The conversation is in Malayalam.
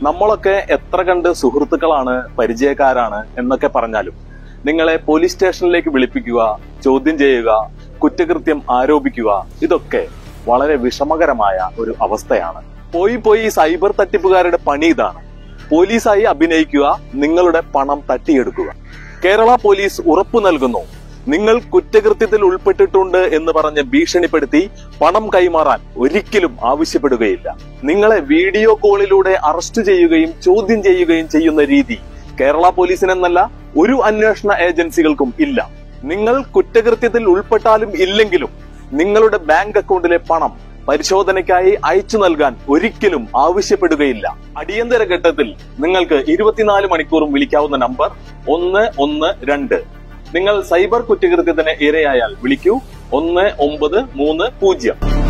നമ്മളൊക്കെ എത്ര കണ്ട് സുഹൃത്തുക്കളാണ് പരിചയക്കാരാണ് എന്നൊക്കെ പറഞ്ഞാലും നിങ്ങളെ പോലീസ് സ്റ്റേഷനിലേക്ക് വിളിപ്പിക്കുക ചോദ്യം ചെയ്യുക കുറ്റകൃത്യം ആരോപിക്കുക ഇതൊക്കെ വളരെ വിഷമകരമായ ഒരു അവസ്ഥയാണ് പോയി പോയി ഈ സൈബർ തട്ടിപ്പുകാരുടെ പണി ഇതാണ് പോലീസായി അഭിനയിക്കുക നിങ്ങളുടെ പണം തട്ടിയെടുക്കുക കേരള പോലീസ് ഉറപ്പു നൽകുന്നു നിങ്ങൾ കുറ്റകൃത്യത്തിൽ ഉൾപ്പെട്ടിട്ടുണ്ട് എന്ന് പറഞ്ഞ് ഭീഷണിപ്പെടുത്തി പണം കൈമാറാൻ ഒരിക്കലും ആവശ്യപ്പെടുകയില്ല നിങ്ങളെ വീഡിയോ കോളിലൂടെ അറസ്റ്റ് ചെയ്യുകയും ചോദ്യം ചെയ്യുകയും ചെയ്യുന്ന രീതി കേരള പോലീസിനെന്നല്ല ഒരു അന്വേഷണ ഏജൻസികൾക്കും ഇല്ല നിങ്ങൾ കുറ്റകൃത്യത്തിൽ ഉൾപ്പെട്ടാലും ഇല്ലെങ്കിലും നിങ്ങളുടെ ബാങ്ക് അക്കൗണ്ടിലെ പണം പരിശോധനയ്ക്കായി അയച്ചു നൽകാൻ ഒരിക്കലും ആവശ്യപ്പെടുകയില്ല അടിയന്തര ഘട്ടത്തിൽ നിങ്ങൾക്ക് ഇരുപത്തിനാല് മണിക്കൂറും വിളിക്കാവുന്ന നമ്പർ ഒന്ന് ഒന്ന് രണ്ട് നിങ്ങൾ സൈബർ കുറ്റകൃത്യത്തിന് ഇരയായാൽ വിളിക്കൂ ഒന്ന് ഒമ്പത് മൂന്ന് പൂജ്യം